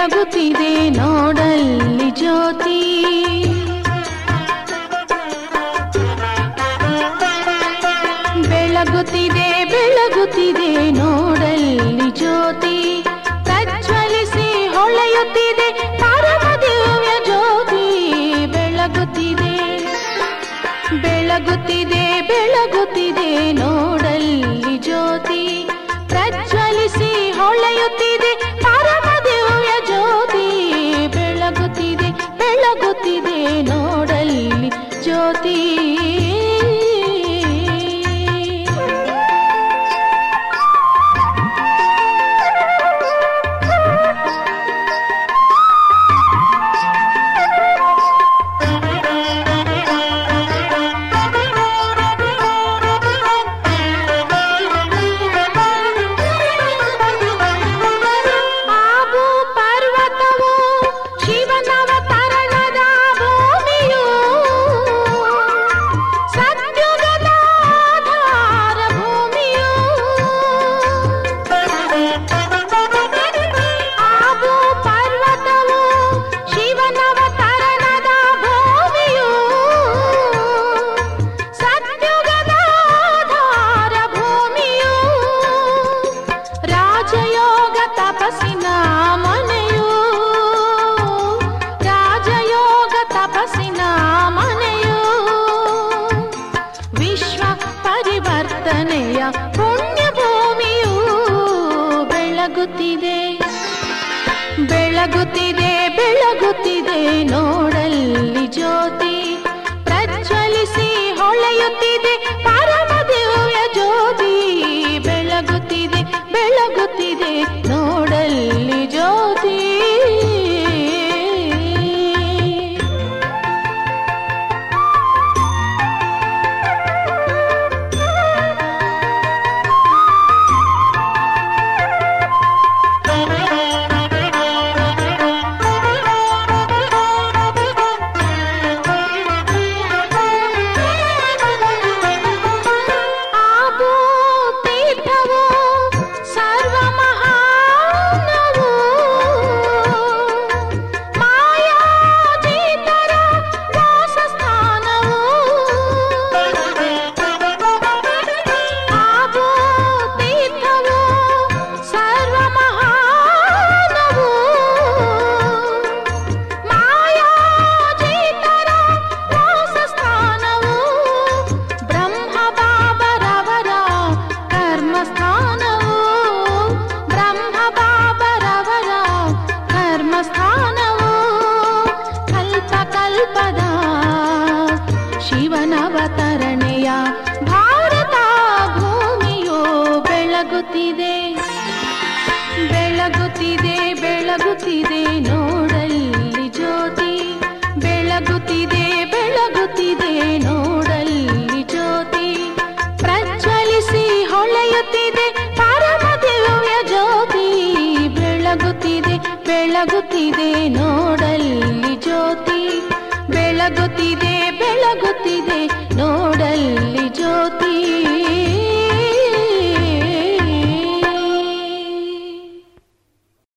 ಬೆಳಗುತ್ತಿದೆ ನೋಡಲ್ಲಿ ಜ್ಯೋತಿ ಬೆಳಗುತ್ತಿದೆ ಬೆಳಗುತ್ತಿದೆ ನೋಡಲ್ಲಿ ಜ್ಯೋತಿ ಪ್ರಜ್ವಲಿಸಿ ಹೊಳೆಯುತ್ತಿದೆ ಪರಮ ದಿವ್ಯ ಜ್ಯೋತಿ ಬೆಳಗುತ್ತಿದೆ ಬೆಳಗುತ್ತಿದೆ ಬೆಳಗುತ್ತಿದೆ ನೋಡಲ್ಲಿ ಜ್ಯೋತಿ ಪ್ರಜ್ವಲಿಸಿ ಹೊಳೆಯುತ್ತಿದೆ ಪರಮ ದಿವ್ಯ ಜ್ಯೋತಿ ಬೆಳಗುತ್ತಿದೆ ಬೆಳಗುತ್ತಿದೆ ನೋಡಲ್ಲಿ ಜ್ಯೋತಿ ಆಬು ಪರ್ವತವು ಶಿವನವತರಣದ ಭೂಮಿಯು ಸತ್ಯುಗದ ಆಧಾರ ಭೂಮಿಯು ಆಬು ಪರ್ವತವು ಶಿವನವತರಣದ ಭೂಮಿಯು ಸತ್ಯುಗದ ಆಧಾರ ಭೂಮಿಯು ರಾಜಯೋಗ ತಪಸ್ಸಿನ ಮನೆಯು ರಾಜಯೋಗ ತಪಸ್ಸಿನ ಮನೆಯು ವಿಶ್ವ ಪರಿವರ್ತನೆಯ ಪುಣ್ಯ ಭೂಮಿಯು ಬೆಳಗುತ್ತಿದೆ ಬೆಳಗುತ್ತಿದೆ ಬೆಳಗುತ್ತಿದೆ ನೋಡಲ್ಲಿ ಜ್ಯೋತಿ ಪ್ರಜ್ವಲಿಸಿ ಹೊಳೆಯುತ್ತಿದೆ ಪರಮ ದಿವ್ಯ ಜ್ಯೋತಿ ಬೆಳಗುತ್ತಿದೆ ಬೆಳಗುತ್ತಿದೆ ನೋಡಲ್ಲಿ ಜ್ಯೋತಿ ಆಬು ತೀರ್ಥವು ಸರ್ವ ಮಹಾನವು ಮಾಯಾಜೀತರ ವಾಸಸ್ಥಾನವು ಆಬು ತೀರ್ಥವು ಸರ್ವ ಮಹಾನವು ಮಾಯಾಜೀತರ ವಾಸಸ್ಥಾನವು ಬ್ರಹ್ಮ ಬಾಬರವರ ಕರ್ಮಸ್ಥಾನವು ಬ್ರಹ್ಮ ಬಾಬರವರ ಕರ್ಮಸ್ಥಾನವು ಕಲ್ಪ ಕಲ್ಪದ ಶಿವನವತರಣೆಯ ಭಾರತ ಭೂಮಿಯು ಬೆಳಗುತ್ತಿದೆ ಬೆಳಗುತ್ತಿದೆ ಬೆಳಗುತ್ತಿದೆ ನೋಡಲ್ಲಿ ಜ್ಯೋತಿ ಬೆಳಗುತ್ತಿದೆ ಬೆಳಗುತ್ತಿದೆ ನೋಡಲ್ಲಿ ಜ್ಯೋತಿ ಪ್ರಜ್ವಲಿಸಿ ಹೊಳೆಯುತ್ತಿದೆ ಪರಮ ದಿವ್ಯ ಜ್ಯೋತಿ ಬೆಳಗುತ್ತಿದೆ ಬೆಳಗುತ್ತಿದೆ ನೋಡಲ್ಲಿ ಜ್ಯೋತಿ ಬೆಳಗುತ್ತಿದೆ ಬೆಳಗುತ್ತಿದೆ ನೋಡಲ್ಲಿ ಜ್ಯೋತಿ